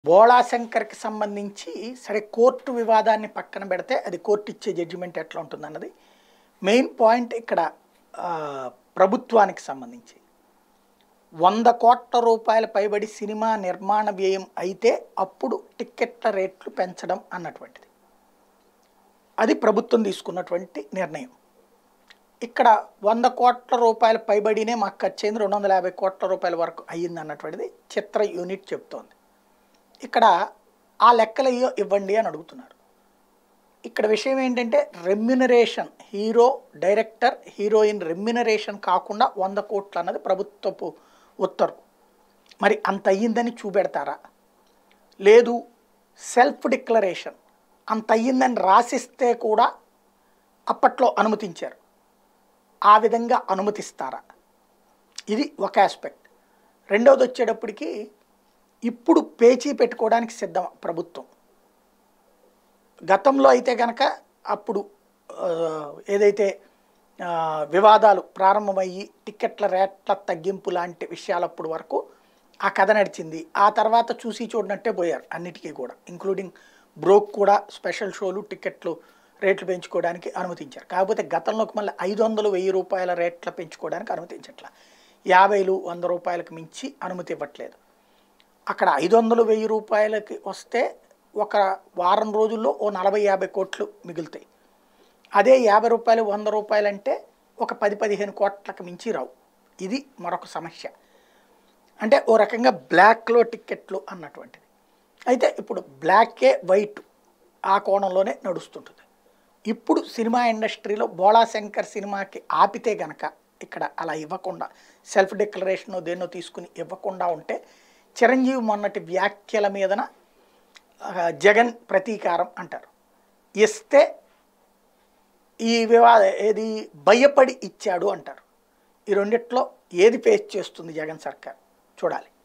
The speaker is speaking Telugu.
బోళాశంకర్కి సంబంధించి సరే కోర్టు వివాదాన్ని పక్కన పెడితే అది కోర్టు ఇచ్చే జడ్జిమెంట్ ఎట్లా ఉంటుందన్నది మెయిన్ పాయింట్ ఇక్కడ ఆ, ప్రభుత్వానికి సంబంధించి వంద కోట్ల రూపాయల పైబడి సినిమా నిర్మాణ వ్యయం అయితే అప్పుడు టిక్కెట్ల రేట్లు పెంచడం అన్నటువంటిది అది ప్రభుత్వం తీసుకున్నటువంటి నిర్ణయం ఇక్కడ వంద కోట్ల రూపాయల పైబడినే మాకు ఖర్చు అయింది రెండు వందల యాభై కోట్ల రూపాయల వరకు అయ్యింది అన్నటువంటిది చిత్ర యూనిట్ చెప్తోంది ఇక్కడ ఆ లెక్కలు అయ్యో ఇవ్వండి అని అడుగుతున్నారు ఇక్కడ విషయం ఏంటంటే remuneration hero director heroine remuneration కాకుండా వంద కోట్లు అన్నది ప్రభుత్వపు ఉత్తర్వు మరి అంత అయ్యిందని చూపెడతారా లేదు సెల్ఫ్ డిక్లరేషన్ అంత అయ్యిందని రాసిస్తే కూడా అప్పట్లో అనుమతించారు ఆ విధంగా అనుమతిస్తారా ఇది ఒక ఆస్పెక్ట్ రెండవది వచ్చేటప్పటికి ఇప్పుడు పేచీ పెట్టుకోవడానికి సిద్ధం ప్రభుత్వం గతంలో అయితే కనుక అప్పుడు ఆ, ఏదైతే ఆ, వివాదాలు ప్రారంభమయ్యి టిక్కెట్ల రేట్ల తగ్గింపు లాంటి విషయాలప్పుడు వరకు ఆ కథ నడిచింది ఆ తర్వాత చూసి చూడనట్టే పోయారు అన్నిటికీ కూడా ఇంక్లూడింగ్ బ్రోక్ కూడా స్పెషల్ షోలు టికెట్లు రేట్లు పెంచుకోవడానికి అనుమతించారు కాకపోతే గతంలోకి మళ్ళీ ఐదు వందలు వెయ్యి రూపాయల రేట్ల పెంచుకోవడానికి అనుమతించట్ల యాభైలు వంద రూపాయలకు మించి అనుమతి ఇవ్వట్లేదు అక్కడ ఐదు వందలు వెయ్యి రూపాయలకి వస్తే ఒక వారం రోజుల్లో ఓ నలభై యాభై కోట్లు మిగులుతాయి అదే యాభై రూపాయలు వంద రూపాయలు అంటే ఒక పది పదిహేను కోట్లకు మించి రావు ఇది మరొక సమస్య అంటే ఓ రకంగా బ్లాక్లో టిక్కెట్లు అన్నటువంటిది అయితే ఇప్పుడు బ్లాకే వైట్ ఆ కోణంలోనే నడుస్తుంటుంది ఇప్పుడు సినిమా ఇండస్ట్రీలో బోళా శంకర్ సినిమాకి ఆపితే గనక ఇక్కడ అలా ఇవ్వకుండా సెల్ఫ్ డిక్లరేషన్ దేన్నో తీసుకుని ఇవ్వకుండా ఉంటే చిరంజీవి మొన్నటి వ్యాఖ్యల మీదన ఆ, జగన్ ప్రతీకారం అంటారు ఇస్తే ఈ వివాద ఏది భయపడి ఇచ్చాడు అంటారు ఈ రెండిట్లో ఏది ఫేస్ చేస్తుంది జగన్ సర్కార్ చూడాలి